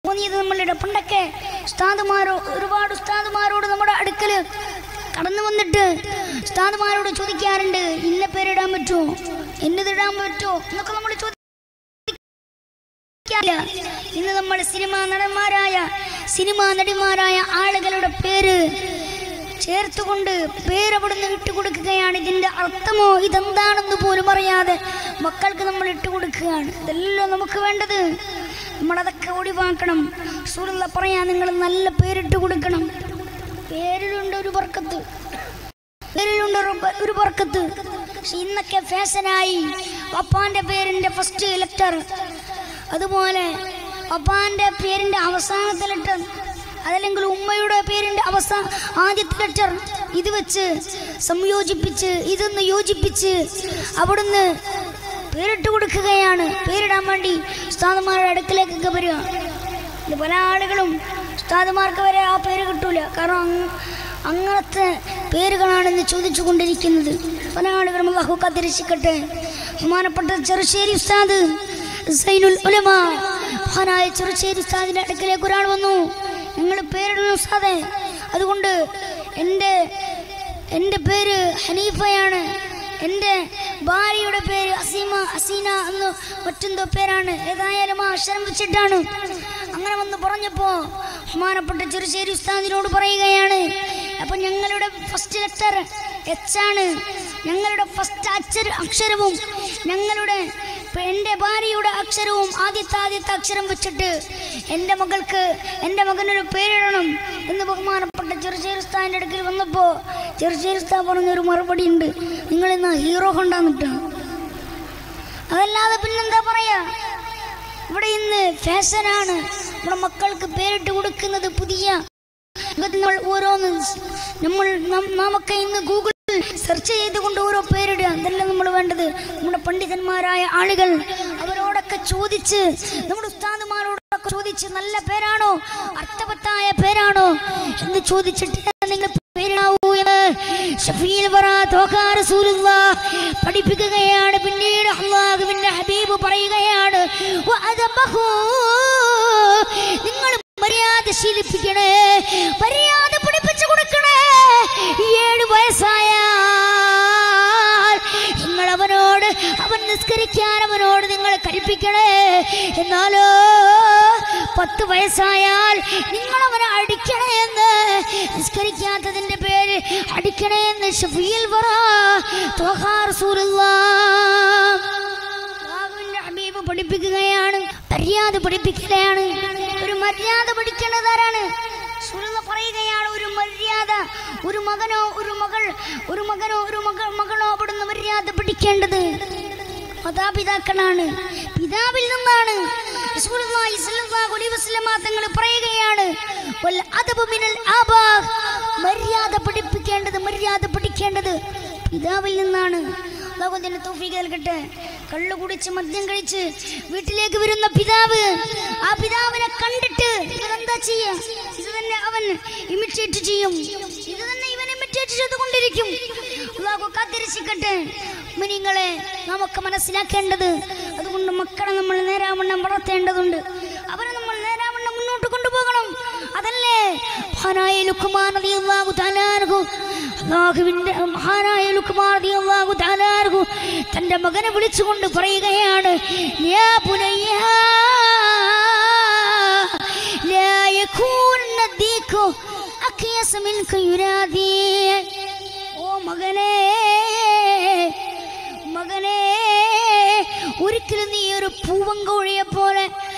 തോന്നിയത് നമ്മളുടെ പണ്ടൊക്കെ ഉസ്താദുമാരോ ഒരുപാട് ഉസ്താദുമാരോട് നമ്മുടെ അടുക്കൽ കടന്നു വന്നിട്ട് ഉസ്താദുമാരോട് ചോദിക്കാറുണ്ട് ഇന്ന പേരിടാൻ പറ്റുമോ എന്നതിടാൻ പറ്റുമോ എന്നൊക്കെ നമ്മൾ ചോദിക്കാറില്ല ഇന്ന് നമ്മൾ സിനിമാ നടന്മാരായ സിനിമാ നടിമാരായ ആളുകളുടെ പേര് ചേർത്തുകൊണ്ട് പേരവിടുന്ന് ഇട്ടുകൊടുക്കുകയാണ് ഇതിൻ്റെ അർത്ഥമോ ഇതെന്താണെന്ന് പോലും അറിയാതെ മക്കൾക്ക് നമ്മൾ ഇട്ടുകൊടുക്കുകയാണ് ഇതെല്ലാം നമുക്ക് വേണ്ടത് നമ്മളതൊക്കെ ഒഴിവാക്കണം സൂറുള്ള പറയാൻ നിങ്ങൾ നല്ല പേരിട്ട് കൊടുക്കണം പേരിലുണ്ട് ഒരു വർക്കത്ത് പേരിലുണ്ട് ഒരു ബ- ഒരു വർക്കത്ത് പക്ഷെ ഇന്നൊക്കെ ഫാഷനായി പപ്പാന്റെ പേരിന്റെ ഫസ്റ്റ് ലെറ്റർ അതുപോലെ പപ്പാന്റെ പേരിന്റെ അവസാനത്തെ ലെറ്റർ അതല്ലെങ്കിൽ ഉമ്മയുടെ പേരിന്റെ അവസാന ആദ്യത്തെ ലെറ്റർ ഇത് വെച്ച് സംയോജിപ്പിച്ച് ഇതൊന്ന് യോജിപ്പിച്ച് അവിടുന്ന് പേരിട്ട് കൊടുക്കുകയാണ് പേരിടാൻ വേണ്ടി ഉസ്താദന്മാരുടെ അടുക്കലേക്കൊക്കെ വരിക ഇത് പല ആളുകളും ഉസ്താദുമാർക്ക് വരെ ആ പേര് കിട്ടൂല കാരണം അങ്ങ് അങ്ങനത്തെ പേരുകളാണ് ഇന്ന് ചോദിച്ചു കൊണ്ടിരിക്കുന്നത് പല ആളുകളും അള്ളാഹു കാത്തിരക്ഷിക്കട്ടെ ബഹുമാനപ്പെട്ട ചെറുശ്ശേരി ഉസ്താദ് സൈനുൽ ഉലമ മഹാനായ ചെറുശ്ശേരി ഉസ്താദിന്റെ അടുക്കലേക്ക് ഒരാൾ വന്നു നിങ്ങൾ പേരിടുന്നു ഉസ്താദെ അതുകൊണ്ട് എൻ്റെ എൻ്റെ പേര് ഹനീഫയാണ് എൻ്റെ ഭാര്യയുടെ പേര് അസീമ അസീന എന്ന് മറ്റെന്തോ പേരാണ് ഏതായാലും ആ അക്ഷരം വെച്ചിട്ടാണ് അങ്ങനെ വന്ന് പറഞ്ഞപ്പോൾ ബഹുമാനപ്പെട്ട ചെറുശ്ശേരി ഉസ്താദിനോട് പറയുകയാണ് അപ്പം ഞങ്ങളുടെ ഫസ്റ്റ് ലെറ്റർ എച്ച് ആണ് ഞങ്ങളുടെ ഫസ്റ്റ് അക്ഷര അക്ഷരവും ഞങ്ങളുടെ ഇപ്പൊ എൻ്റെ ഭാര്യയുടെ അക്ഷരവും ആദ്യത്തെ ആദ്യത്തെ അക്ഷരം വെച്ചിട്ട് എൻ്റെ മകൾക്ക് എൻ്റെ മകനൊരു പേരിടണം എന്ന് ബഹുമാനപ്പെട്ട ചെറുശ്ശേരി ഉസ്താദിൻ്റെ അടുക്കൽ വന്നപ്പോൾ ചെറുശ്ശേരി ഉസ്താദ് പറഞ്ഞൊരു മറുപടി ഉണ്ട് നിങ്ങൾ ഇന്ന് ഹീറോ കൊണ്ടാന്നിട്ടാണ് അതല്ലാതെ പിന്നെന്താ പറയാ ഇവിടെ ഇന്ന് ഫാഷനാണ് നമ്മുടെ മക്കൾക്ക് പേരിട്ട് കൊടുക്കുന്നത് പുതിയ ലോകത്ത് നമ്മൾ ഓരോന്ന് നമ്മൾ നം- നാമൊക്കെ ഇന്ന് ഗൂഗിൾ സെർച്ച് ചെയ്തുകൊണ്ട് ഓരോ പേരിടുക അതല്ല നമ്മൾ വേണ്ടത് നമ്മുടെ പണ്ഡിതന്മാരായ ആളുകൾ അവരോടൊക്കെ ചോദിച്ച് നമ്മുടെ ഉസ്താദുമാരോടൊക്കെ ചോദിച്ച് നല്ല പേരാണോ അർത്ഥവത്തായ പേരാണോ എന്ന് ചോദിച്ചിട്ട് നിങ്ങൾ പേരിടാവൂ എന്ന് ഷഫീൽ വറ തോക്കാ റസൂലുള്ളാഹ് പഠിപ്പിക്കുകയാണ് പിന്നീട് അള്ളാഹുവിന്റെ ഹബീബ് പറയുകയാണ് വഅദബഹു. നിങ്ങൾ മര്യാദ ശീലിപ്പിക്കണേ മര്യാദ പഠിപ്പിച്ചു കൊടുക്കണേ ഏഴ് വയസ്സായാൽ നിങ്ങൾ അവനോട് അവൻ നിസ്കരിക്കാൻ അവനോട് നിങ്ങൾ കൽപ്പിക്കണേ എന്നാലോ പത്ത് വയസ്സായാൽ നിങ്ങൾ അവനെ അടിക്കണേ എന്ന് നിസ്കരിക്കാത്തതിന്റെ പേര് അടിക്കണേ എന്ന് ഷഫീൽ പറ അള്ളാഹുവിന്റെ ഹബീബ് പഠിപ്പിക്കുകയാണ് മര്യാദ പഠിപ്പിക്കുകയാണ് ഒരു മര്യാദ പഠിക്കേണ്ടത് ആരാണ് സുഹൃത്ത് പറയുകയാണ് ഒരു മര്യാദ ഒരു മകനോ ഒരു മകൾ ഒരു മകനോ ഒരു മകൾ മകളോ അവിടുന്ന് മര്യാദ പഠിക്കേണ്ടത് മാതാപിതാക്കളാണ് പിതാവിൽ നിന്നാണ് റസൂലുള്ളാഹി സ്വല്ലല്ലാഹു അലൈഹി വസല്ലമ തങ്ങൾ പറയുകയാണ് വൽ അദബു മിനൽ ആബാ മര്യാദ പഠിപ്പിക്കേണ്ടത് മര്യാദ പഠിക്കേണ്ടത് പിതാവിൽ നിന്നാണ് അള്ളാഹു അതിന് തൗഫീഖ് നൽകട്ടെ കള്ളു കുടിച്ച് മദ്യം കഴിച്ച് വീട്ടിലേക്ക് വരുന്ന പിതാവ് ആ പിതാവിനെ കണ്ടിട്ട് ഇവരെന്താ ചെയ്യാ ഇത് തന്നെ അവൻ ഇമിറ്റേറ്റ് ചെയ്യും ഇത് തന്നെ ഇവൻ ഇമിറ്റേറ്റ് ചെയ്തുകൊണ്ടിരിക്കും അള്ളാഹു കാത്തിരക്ഷിക്കട്ടെ മിനിങ്ങളെ നമുക്ക് മനസ്സിലാക്കേണ്ടത് അതുകൊണ്ട് മക്കളെ നമ്മൾ നേരാവണ്ണം വളർത്തേണ്ടതുണ്ട് അവരെ നമ്മൾ നേരാവണ്ണം മുന്നോട്ട് കൊണ്ടുപോകണം അതല്ലേ മഹാനായ ലുക്കുമാർ റളിയല്ലാഹു തആല അൻഹു അല്ലാഹുവിന്റെ മഹാനായ ലുക്കുമാർ റളിയല്ലാഹു തആല അൻഹു തന്റെ മകനെ വിളിച്ചുകൊണ്ട് പറയുകയാണ് യാ ബുനയ്യ لا يكون الديك أكيس منك ينادي ഓ മകനേ മകനേ ഒരിക്കലും നീ ഒരു പൂവങ്കോഴിയെ പോലെ